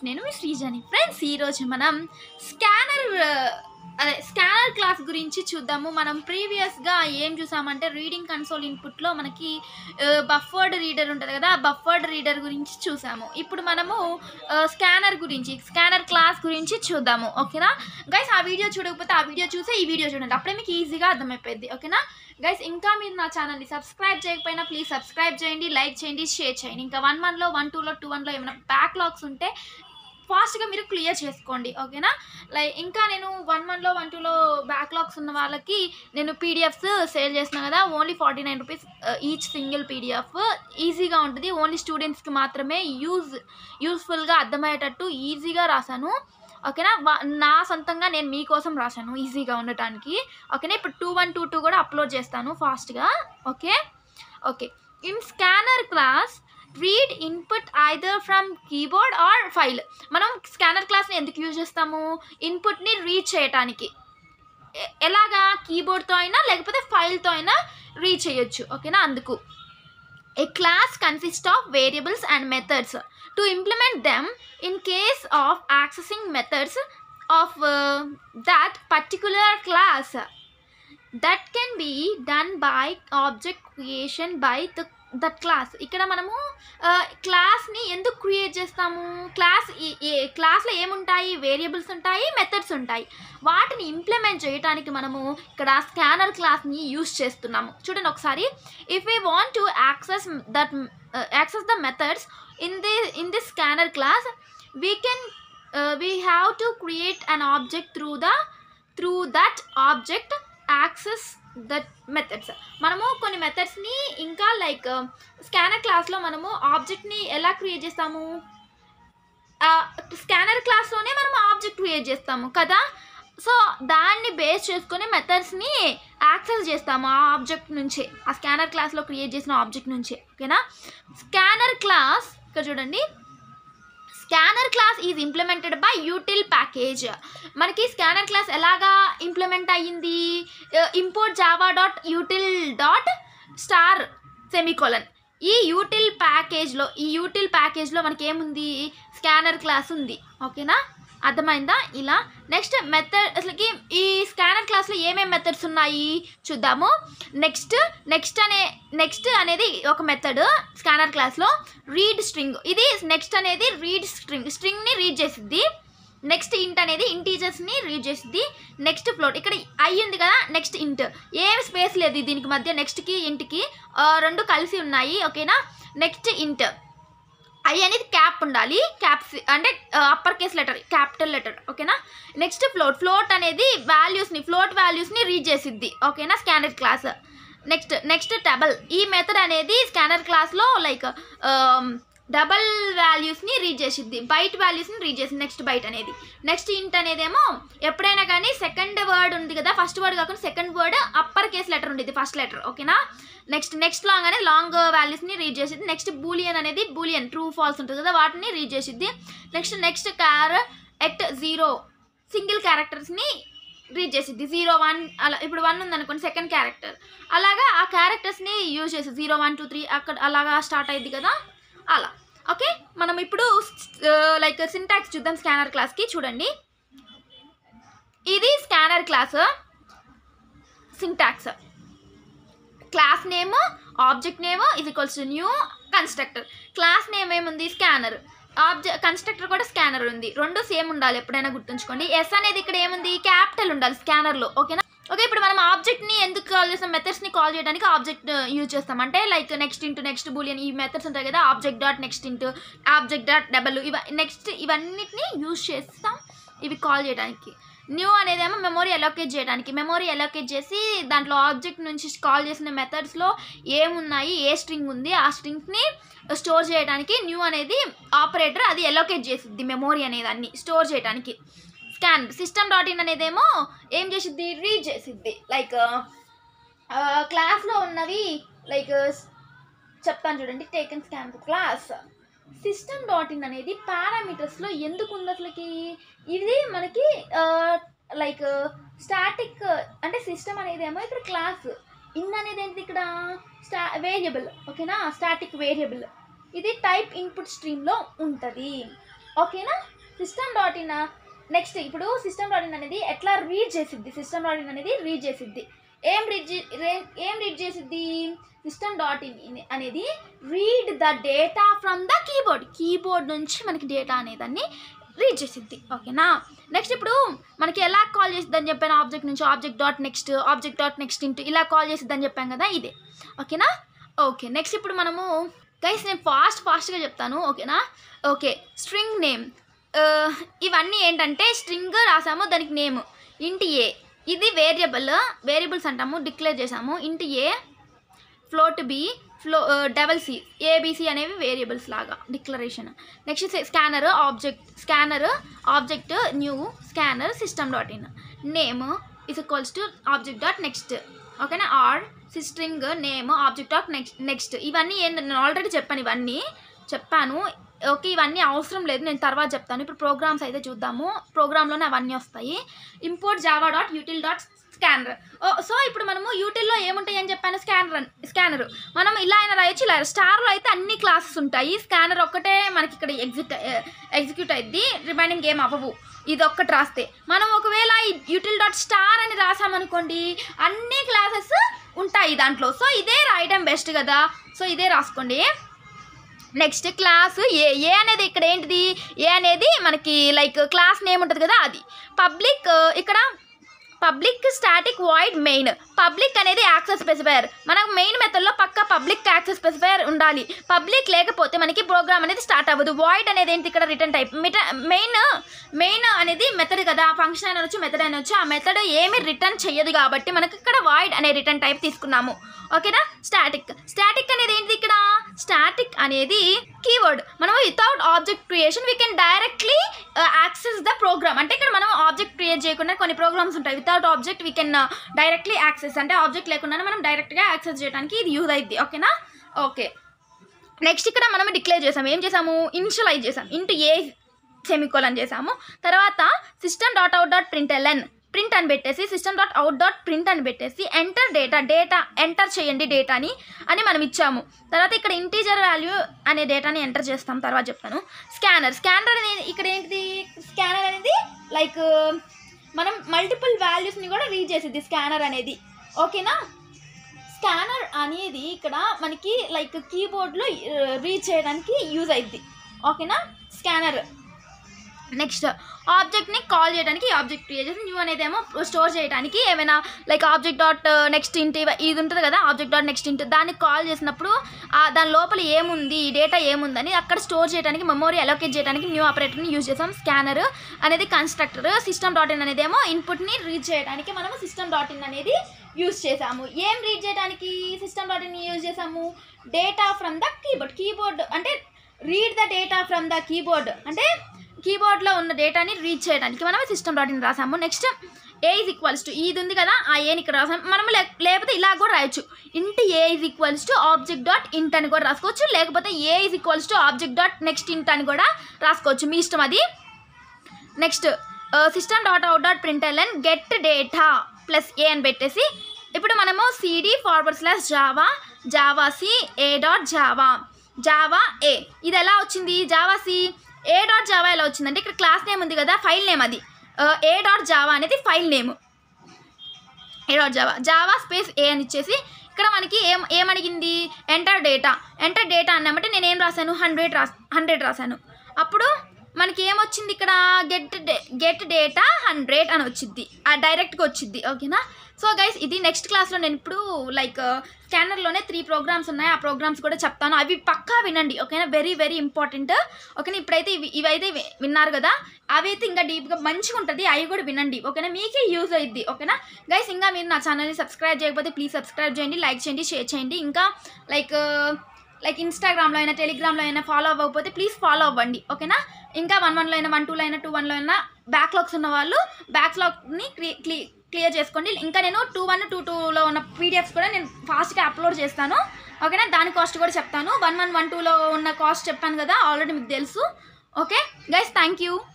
Friends నేను మీ శ్రీజాని friends ఈరోజు మనం స్కానర్ అదే స్కానర్ క్లాస్ గురించి చూద్దాము మనం ప్రీవియస్గా ఏం చూసామంటే రీడింగ్ కన్సోల్ ఇన్పుట్లో మనకి బఫర్డ్ రీడర్ ఉంటుంది కదా ఆ బఫర్డ్ రీడర్ గురించి చూసాము ఇప్పుడు మనము స్కానర్ గురించి స్కానర్ క్లాస్ గురించి చూద్దాము ఓకేనా గైస్ ఆ వీడియో చూడకపోతే ఆ వీడియో చూసి ఈ వీడియో చూడండి అప్పుడే మీకు ఈజీగా అర్థమైపోద్ది ఓకేనా గైస్ ఇంకా మీరు నా ఛానల్ని సబ్స్క్రైబ్ చేయకపోయినా ప్లీజ్ సబ్స్క్రైబ్ చేయండి లైక్ చేయండి షేర్ చేయండి ఇంకా వన్ వన్లో వన్ టూలో టూ వన్లో ఏమైనా బ్యాక్లాగ్స్ ఉంటే ఫాస్ట్గా మీరు క్లియర్ చేసుకోండి ఓకేనా లైక్ ఇంకా నేను వన్ వన్లో వన్ టూలో బ్యాక్లాగ్స్ ఉన్న వాళ్ళకి నేను పీడిఎఫ్స్ సేల్ చేస్తున్నాను కదా only forty nine rupees each single PDF ఈజీగా ఉంటుంది ఓన్లీ స్టూడెంట్స్కి మాత్రమే యూజ్ యూస్ఫుల్గా అర్థమయ్యేటట్టు ఈజీగా రాశాను ఓకేనా వా- నా సొంతంగా నేను మీకోసం రాశాను ఈజీగా ఉండటానికి ఓకేనా ఇప్పుడు టూ వన్ టూ టూ కూడా అప్లోడ్ చేస్తాను ఫాస్ట్గా okay okay in scanner class read input either from keyboard or file మనం స్కానర్ క్లాస్ని ఎందుకు యూజ్ చేస్తాము ఇన్పుట్ని రీడ్ చేయటానికి ఎ- ఎలాగా కీబోర్డ్తో అయినా లేకపోతే ఫైల్తో అయినా రీడ్ చేయొచ్చు ఓకేనా అందుకు A class consists of variables and methods. To implement them, in case of accessing methods of uh, that particular class, that can be done by object creation by the that class ఇక్కడ మనము క్లాస్ని ఎందుకు create చేస్తాము class ఏ క్లాస్లో ఏముంటాయి variables ఉంటాయి methods ఉంటాయి వాటిని implement చేయడానికి మనము ఇక్కడ స్కానర్ క్లాస్ని యూస్ చేస్తున్నాము చూడండి ఒకసారి if we want to access that uh, access the methods in the in this scanner class we can uh, we have to create an object through the through that object access that methods మనము కొన్ని మెథడ్స్ని ఇంకా like scanner క్లాస్లో మనము ఆబ్జెక్ట్ని ఎలా create చేస్తాము scanner క్లాస్లోనే మనం object create చేస్తాము కదా సో దాన్ని బేస్ చేసుకొని మెథడ్స్ని యాక్సెస్ చేస్తాము ఆ ఆబ్జెక్ట్ నుంచే ఆ స్కానర్ క్లాస్లో క్రియేట్ చేసిన ఆబ్జెక్ట్ నుంచే ఓకేనా స్కానర్ క్లాస్ ఇక్కడ చూడండి scanner class is implemented by util package మనకి స్కానర్ క్లాస్ ఎలాగా ఇంప్లిమెంట్ అయ్యింది import Java dot util dot star semicolon ఈ యూటిల్ ప్యాకేజ్లో ఈ యూటిల్ ప్యాకేజ్లో మనకి ఏముంది స్కానర్ క్లాస్ ఉంది ఓకేనా అర్థమైందా ఇలా నెక్స్ట్ మెథడ్ అసలుకి ఈ స్కానర్ క్లాస్లో ఏమేమి మెథడ్స్ ఉన్నాయి చూద్దాము నెక్స్ట్ నెక్స్ట్ అనే నెక్స్ట్ అనేది ఒక మెథడ్ స్కానర్ క్లాస్లో రీడ్ స్ట్రింగ్ ఇది నెక్స్ట్ అనేది రీడ్ స్ట్రింగ్ స్ట్రింగ్ని రీడ్ చేసిద్ది నెక్స్ట్ ఇంట్ అనేది ఇంటీజర్స్ని రీడ్ చేసిద్ది నెక్స్ట్ ఫ్లోట్ ఇక్కడ ఐ ఉంది కదా నెక్స్ట్ ఇంట్ ఏం స్పేస్ లేదు దీనికి మధ్య నెక్స్ట్కి ఇంట్కి రెండు కలిసి ఉన్నాయి ఓకేనా నెక్స్ట్ ఇంట్ ఐ అనేది క్యాప్ ఉండాలి క్యాప్స్ అంటే upper case letter capital letter ఓకేనా నెక్స్ట్ ఫ్లోట్ ఫ్లోట్ అనేది వాల్యూస్ని ఫ్లోట్ వాల్యూస్ని రీడ్ చేసిద్ది ఓకేనా scanner class next next double ఈ మెథడ్ అనేది స్కానర్ క్లాస్లో లైక్ డబల్ వాల్యూస్ని రీడ్ చేసిద్ది బైట్ వాల్యూస్ని రీడ్ చేసింది నెక్స్ట్ బైట్ అనేది నెక్స్ట్ ఇంట్ అనేదేమో ఎప్పుడైనా కానీ సెకండ్ వర్డ్ ఉంది కదా ఫస్ట్ వర్డ్ కాకుండా second word upper case letter ఉండేది ఫస్ట్ లెటర్ ఓకేనా నెక్స్ట్ నెక్స్ట్ లాంగ్ అనేది లాంగ్ వాల్యూస్ని రీడ్ చేసిద్ది నెక్స్ట్ బూలియన్ అనేది బూలియన్ ట్రూ ఫాల్స్ ఉంటుంది కదా వాటిని రీడ్ చేసిద్ది next next char at zero single క్యారెక్టర్స్ని రీడ్ చేసిద్ది జీరో వన్ అలా ఇప్పుడు వన్ ఉందనుకోండి సెకండ్ క్యారెక్టర్ అలాగా ఆ క్యారెక్టర్స్ని యూజ్ చేసి జీరో వన్ టూ త్రీ అక్కడ అలాగా స్టార్ట్ అయింది కదా అలా ఓకే మనం ఇప్పుడు లైక్ సింటాక్స్ చూద్దాం స్కానర్ క్లాస్కి చూడండి ఇది scanner class syntax class name object name ఇది equals to new constructor class name ఏముంది స్కానర్ ఆబ్జెక్ట్ కన్స్ట్రక్టర్ కూడా స్కానర్ ఉంది రెండు సేమ్ ఉండాలి ఎప్పుడైనా గుర్తుంచుకోండి ఎస్ అనేది ఇక్కడ ఏముంది క్యాపిటల్ ఉండాలి స్కానర్లో ఓకేనా ఓకే ఇప్పుడు మనం ఆబ్జెక్ట్ని ఎందుకు కాల్ చేస్తాం మెథడ్స్ని కాల్ చేయడానికి ఆబ్జెక్ట్ యూజ్ చేస్తాం అంటే like next int next boolean ఈ మెథడ్స్ ఉంటాయి కదా object dot next int object dot double ఇవ నెక్స్ట్ ఇవన్నిటిని యూజ్ చేస్తాం ఇవి కాల్ చేయడానికి న్యూ అనేదేమో మెమొరీ అలోకేట్ చేయడానికి మెమొరీ అలోకేట్ చేసి దాంట్లో ఆబ్జెక్ట్ నుంచి కాల్ చేసిన మెథడ్స్లో ఏమున్నాయి ఏ స్ట్రింగ్ ఉంది ఆ స్ట్రింగ్స్ని స్టోర్ చేయడానికి న్యూ అనేది ఆపరేటర్ అది అలోకేట్ చేసిద్ది మెమొరీ అనేది అన్ని స్టోర్ చేయడానికి స్కాన్ సిస్టమ్ డాట్ ఇన్ అనేదేమో ఏం చేసిద్ది రీడ్ చేసిద్ది లైక్ క్లాస్లో ఉన్నవి లైక్ చెప్తాను చూడండి taken scan class system dot in అనేది పారామీటర్స్లో ఎందుకు ఉంది అసలుకి ఇది మనకి లైక్ స్టాటిక్ అంటే సిస్టమ్ అనేది ఏమో ఇక్కడ క్లాస్ ఇన్ అనేది ఏంటి ఇక్కడ స్టా వేరియబుల్ ఓకేనా స్టాటిక్ వేరియబుల్ ఇది టైప్ ఇన్పుట్ స్ట్రీమ్లో ఉంటుంది ఓకేనా సిస్టమ్ డాట్ ఇన్ నెక్స్ట్ ఇప్పుడు సిస్టమ్ డాట్ ఇన్ అనేది ఎట్లా రీడ్ చేసిద్ది సిస్టమ్ డాట్ ఇన్ అనేది రీడ్ చేసిద్ది ఏం రీడ్ చే- రే- ఏం రీడ్ చేసిద్ది సిస్టమ్ డాట్ ఇన్ అనేది read the data from the keyboard keyboard నుంచి మనకి డేటా అనేదాన్ని రీడ్ చేసిద్ది ఓకేనా నెక్స్ట్ ఇప్పుడు మనకి ఎలా కాల్ చేసిద్ది అని చెప్పాను ఆబ్జెక్ట్ నుంచి object dot next object dot next int ఇలా కాల్ చేసిద్ది అని చెప్పాం కదా ఇదే ఓకేనా ఓకే నెక్స్ట్ ఇప్పుడు మనము గైస్ నేను ఫాస్ట్ ఫాస్ట్గా చెప్తాను ఓకేనా ఓకే స్ట్రింగ్ నేమ్ ఇవన్నీ ఏంటంటే స్ట్రింగ్ రాసాము దానికి నేమ్ ఇంటి ఏ ఇది వేరియబుల్ వేరియబుల్స్ అంటాము డిక్లేర్ చేసాము int a float b float double c ABC అనేవి వేరియబుల్స్ లాగా declaration next scanner object scanner object new scanner system dot in name is equals to object dot next ఓకేనా or string name object dot next next ఇవన్నీ ఏంటి నేను already చెప్పాను ఇవన్నీ చెప్పాను okay ఇవన్నీ అవసరం లేదు నేను తర్వాత చెప్తాను ఇప్పుడు ప్రోగ్రామ్స్ అయితే చూద్దాము ప్రోగ్రాంలోనే అవన్నీ వస్తాయి import Java dot util dot scanner so ఇప్పుడు మనము యూటిల్లో ఏముంటాయి అని చెప్పాను స్కానర్ స్కానర్ మనం ఇలా అయినా రాయొచ్చు ఇలా స్టార్లో అయితే అన్ని క్లాసెస్ ఉంటాయి స్కానర్ ఒక్కటే మనకి ఇక్కడ ఎగ్జిట్ ఎగ్జిక్యూట్ అయింది రిమైనింగ్ ఏం అవ్వవు ఇది ఒక్కటి రాస్తే మనం ఒకవేళ యూటిల్ డాట్ స్టార్ అని రాసామనుకోండి అన్ని క్లాసెస్ ఉంటాయి దాంట్లో సో ఇదే రాయడం బెస్ట్ కదా సో ఇదే రాసుకోండి నెక్స్ట్ క్లాస్ ఏ ఏ అనేది ఇక్కడ ఏంటిది ఏ అనేది మనకి లైక్ క్లాస్ నేమ్ ఉంటుంది కదా అది పబ్లిక్ ఇక్కడ public static void main public అనేది యాక్సెస్ స్పెసిఫైయర్ మనకు మెయిన్ మెథడ్లో పక్క పబ్లిక్ యాక్సెస్ స్పెసిఫైయర్ ఉండాలి పబ్లిక్ లేకపోతే మనకి ప్రోగ్రామ్ అనేది స్టార్ట్ అవ్వదు వాయిడ్ అనేది ఏంటి ఇక్కడ రిటర్న్ టైప్ మెయిన్ మెయిన్ అనేది మెథడ్ కదా ఫంక్షన్ అయినా వచ్చి మెథడ్ అయినా వచ్చి ఆ మెథడ్ ఏమి రిటర్న్ చెయ్యదు కాబట్టి మనకి ఇక్కడ వాయిడ్ అనే రిటర్న్ టైప్ తీసుకున్నాము ఓకేనా స్టాటిక్ స్టాటిక్ అనేది ఏంటిది ఇక్కడ స్టాటిక్ అనేది కీవర్డ్ మనం without object creation we can directly access the program అంటే ఇక్కడ మనం ఆబ్జెక్ట్ క్రియేట్ చేయకుండా కొన్ని ప్రోగ్రామ్స్ ఉంటాయి without object we can directly access అంటే ఆబ్జెక్ట్ లేకుండా మనం డైరెక్ట్గా యాక్సెస్ చేయడానికి ఇది యూజ్ అయింది ఓకేనా ఓకే నెక్స్ట్ ఇక్కడ మనం డిక్లేర్ చేసాము ఏం చేసాము ఇనిషియలైజ్ చేసాం ఇంటూ ఏ సెమికోలన్ చేసాము తర్వాత system dot out dot print L N print అని పెట్టేసి system dot out dot print అని పెట్టేసి ఎంటర్ డేటా డేటా ఎంటర్ చేయండి డేటాని అని మనం ఇచ్చాము తర్వాత ఇక్కడ ఇంటీజర్ వాల్యూ అనే డేటాని ఎంటర్ చేస్తాం తర్వాత చెప్తాను స్కానర్ స్కానర్ అనేది ఇక్కడ ఏంటిది స్కానర్ అనేది లైక్ మనం మల్టిపుల్ వాల్యూస్ని కూడా రీడ్ చేసిద్ది స్కానర్ అనేది ఓకేనా స్కానర్ అనేది ఇక్కడ మనకి లైక్ కీబోర్డ్లో రీడ్ చేయడానికి యూజ్ అయింది ఓకేనా స్కానర్ నెక్స్ట్ ఆబ్జెక్ట్ని కాల్ చేయడానికి ఆబ్జెక్ట్ క్రియేట్ చేసి న్యూ అనేది ఏమో స్టోర్ చేయడానికి ఏమైనా లైక్ ఆబ్జెక్ట్ డాట్ నెక్స్ట్ ఇంట్ ఇది ఉంటుంది కదా ఆబ్జెక్ట్ డాట్ నెక్స్ట్ ఇంట్ దాన్ని కాల్ చేసినప్పుడు ఆ దాని లోపల ఏముంది డేటా ఏముందని అక్కడ స్టోర్ చేయడానికి మెమొరీ అలోకేట్ చేయడానికి న్యూ ఆపరేటర్ని యూజ్ చేసాం స్కానర్ అనేది కన్స్ట్రక్టర్ సిస్టమ్ డాట్ ఇన్ అనేది ఏమో ఇన్పుట్ని రీడ్ చేయడానికి మనము సిస్టమ్ డాట్ ఇన్ అనేది యూజ్ చేసాము ఏం రీడ్ చేయడానికి సిస్టమ్ డాట్ ఇన్ యూజ్ చేసాము data from the keyboard keyboard అంటే read the data from the keyboard అంటే కీబోర్డ్లో ఉన్న డేటాని రీడ్ చేయడానికి మనం సిస్టమ్ డాట్ ఇన్ రాసాము next a is equals to ఇది ఉంది కదా ఆ ఏని ఇక్కడ రాసాము మనం లే- లేకపోతే ఇలా కూడా రాయొచ్చు int a is equals to object dot int అని కూడా రాసుకోవచ్చు లేకపోతే a is equals to object dot next int అని కూడా రాసుకోవచ్చు మీ ఇష్టం అది next system dot out dot print L N get data plus a అని పెట్టేసి ఇప్పుడు మనము CD forward slash Java javac a dot Java Java a ఇది ఎలా వచ్చింది javac a dot Java ఎలా వచ్చిందంటే ఇక్కడ క్లాస్ నేమ్ ఉంది కదా ఫైల్ నేమ్ అది ఏ డాట్ జావా అనేది file name a dot Java Java space a అని ఇచ్చేసి ఇక్కడ మనకి ఏం ఏమడిగింది ఎంటర్ డేటా ఎంటర్ డేటా అన్నామంటే నేను ఏం రాశాను హండ్రెడ్ రాస్ హండ్రెడ్ రాశాను అప్పుడు మనకి ఏమొచ్చింది ఇక్కడ గెట్ గెట్ డేటా హండ్రెడ్ అని వచ్చింది ఆ డైరెక్ట్గా వచ్చింది ఓకేనా సో గైస్ ఇది నెక్స్ట్ క్లాస్లో నేను ఇప్పుడు లైక్ స్కానర్లోనే త్రీ ప్రోగ్రామ్స్ ఉన్నాయి ఆ ప్రోగ్రామ్స్ కూడా చెప్తాను అవి పక్కా వినండి ఓకేనా వెరీ వెరీ ఇంపార్టెంట్ ఓకేనా ఇప్పుడైతే ఇవి ఇవైతే వి- విన్నారు కదా అవి అయితే ఇంకా డీప్గా మంచిగా ఉంటుంది అవి కూడా వినండి ఓకేనా మీకే యూజ్ అయ్యిద్ది ఓకేనా గైస్ ఇంకా మీరు నా ఛానల్ని సబ్స్క్రైబ్ చేయకపోతే ప్లీజ్ సబ్స్క్రైబ్ చేయండి లైక్ చేయండి షేర్ చేయండి ఇంకా లైక్ లైక్ ఇన్స్టాగ్రామ్లో అయినా టెలిగ్రామ్లో అయినా ఫాలో అవ్వకపోతే ప్లీజ్ ఫాలో అవ్వండి ఓకేనా ఇంకా వన్ వన్లో అయినా వన్ టూలో అయినా టూ వన్లో అయినా బ్యాక్లాగ్స్ ఉన్న వాళ్ళు బ్యాక్లాగ్ని క్లీ క్లియర్ చేసుకోండి ఇంకా నేను టూ వన్ టూ టూలో ఉన్న పీడిఎఫ్స్ కూడా నేను ఫాస్ట్గా అప్లోడ్ చేస్తాను ఓకేనా దాని కాస్ట్ కూడా చెప్తాను వన్ వన్ వన్ టూలో ఉన్న కాస్ట్ చెప్పాను కదా ఆల్రెడీ మీకు తెలుసు ఓకే గైస్ థ్యాంక్ యూ